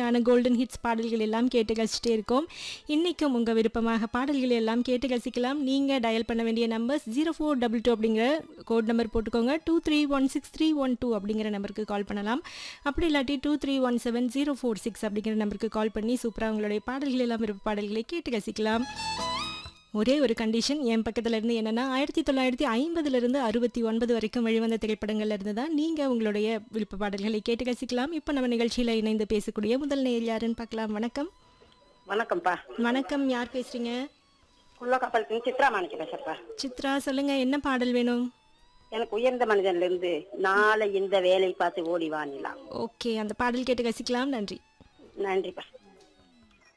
அருமையான golden hits பாடல்கள் எல்லாம் கேட்டு ரசிச்சிட்டே இருக்கோம் இன்றைக்கும் உங்கள் விருப்பமாக பாடல்கள் எல்லாம் கேட்டு ரசிக்கலாம் நீங்கள் டயல் பண்ண வேண்டிய numbers zero four double two அப்படிங்கிற கோட் நம்பர் போட்டுக்கோங்க two three one six three one two அப்படிங்கிற நம்பருக்கு கால் பண்ணலாம் அப்படி இல்லாட்டி two three one seven zero four six அப்படிங்கிற நம்பருக்கு கால் பண்ணி சூப்பராக உங்களுடைய பாடல்கள் எல்லாம் விருப்ப பாடல்களை கேட்டு ரசிக்கலாம் ஒரே ஒரு கண்டிஷன் என் பக்கத்துல இருந்து என்னன்னா ஆயிரத்தி தொள்ளாயிரத்தி ஐம்பதுல இருந்து அறுபத்தி ஒன்பது வரைக்கும் வெளிவந்த திரைப்படங்கள்ல இருந்து தான் நீங்க உங்களுடைய விருப்ப பாடல்களை கேட்டு ரசிக்கலாம் இப்போ நம்ம நிகழ்ச்சியில இணைந்து பேசக்கூடிய முதல் நேர் யாருன்னு பார்க்கலாம் வணக்கம் வணக்கம்ப்பா வணக்கம் யார் பேசுறீங்க குள்ளக்கப்பாளத்துக்கு சித்ரா மாணிக்க பேசுறப்பா சித்ரா சொல்லுங்க என்ன பாடல் வேணும் எனக்கு உயர்ந்த மனிதன்ல இருந்து நாளை இந்த வேலை பார்த்து ஓடி வாணிலாம் ஓகே அந்த பாடல் கேட்டு ரசிக்கலாம் நன்றி நன்றிப்பா